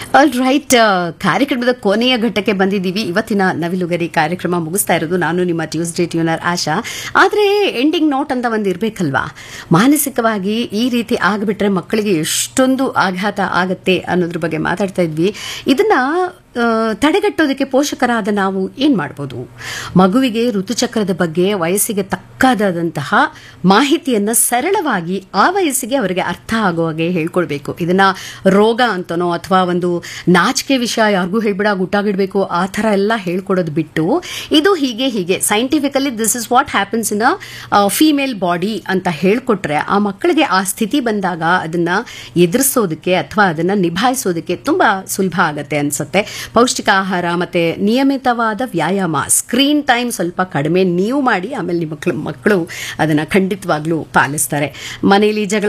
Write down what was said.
all right ಕಾರ್ಯಕ್ರಮದ ಕೊನೆಯ ಘಟ್ಟಕ್ಕೆ ಬಂದಿದ್ದೀವಿ ಇವತ್ತಿನ ನವಿಲುಗರಿ ಕಾರ್ಯಕ್ರಮ ಮುಗಿಸ್ತಾ ಇರೋದು ನಾನು ನಿಮ್ಮ ಟ್ಯೂಸ್ಡೇ ಟ್ಯೂನರ್ ಆಶಾ ಆದರೆ ಎಂಡಿಂಗ್ ನೋಟ್ ಅಂತ ಒಂದು ಇರಬೇಕಲ್ವಾ ಮಾನಸಿಕವಾಗಿ ಈ ರೀತಿ ಆಗಿಬಿಟ್ರೆ ಮಕ್ಕಳಿಗೆ ಎಷ್ಟೊಂದು ಆಘಾತ ಆಗತ್ತೆ ಅನ್ನೋದ್ರ ಬಗ್ಗೆ ಮಾತಾಡ್ತಾ ಇದ್ವಿ ಇದನ್ನ ಆ, ತಡೆಗಟ್ಟೋದಕ್ಕೆ ಪೋಷಕರಾದ ನಾವು ಏನ್ ಮಾಡ್ಬೋದು ಮಗುವಿಗೆ ಋತುಚಕ್ರದ ಬಗ್ಗೆ ವಯಸ್ಸಿಗೆ ತಕ್ಕಾದಂತಹ ಮಾಹಿತಿಯನ್ನ ಸರಳವಾಗಿ ಆ ವಯಸ್ಸಿಗೆ ಅವರಿಗೆ ಅರ್ಥ ಆಗೋ ಹಾಗೆ ಹೇಳ್ಕೊಡ್ಬೇಕು ಇದನ್ನ ರೋಗ ಅಂತನೋ ಅಥವಾ ಒಂದು ನಾಚಿಕೆ ವಿಷಯ ಯಾರಿಗೂ ಹೇಳ್ಬಿಡ ಗುಟ್ಟಾಗಿಡ್ಬೇಕು ಆ ಥರ ಎಲ್ಲ ಹೇಳ್ಕೊಡೋದು ಬಿಟ್ಟು ಇದು ಹೀಗೆ ಹೀಗೆ scientifically this is what happens in a female body ಅಂತ ಹೇಳ್ಕೊಟ್ರೆ ಆ ಮಕ್ಕಳಿಗೆ ಆ ಸ್ಥಿತಿ ಬಂದಾಗ ಅದನ್ನ ಎದುರಿಸೋದಕ್ಕೆ ಅಥವಾ ಅದನ್ನ ನಿಭಾಯಿಸೋದಕ್ಕೆ ತುಂಬಾ ಸುಲಭ ಆಗತ್ತೆ ಅನ್ಸುತ್ತೆ ಪೌಷ್ಟಿಕ ಆಹಾರ ಮತ್ತೆ ನಿಯಮಿತವಾದ ವ್ಯಾಯಾಮ ಸ್ಕ್ರೀನ್ ಟೈಮ್ ಸ್ವಲ್ಪ ಕಡಿಮೆ ನೀವು ಮಾಡಿ ಆಮೇಲೆ ನಿಮ್ಮ ಮಕ್ಕಳು ಮಕ್ಕಳು ಅದನ್ನ ಖಂಡಿತವಾಗ್ಲೂ ಪಾಲಿಸ್ತಾರೆ ಮನೆಯಲ್ಲಿ ಜಗಳ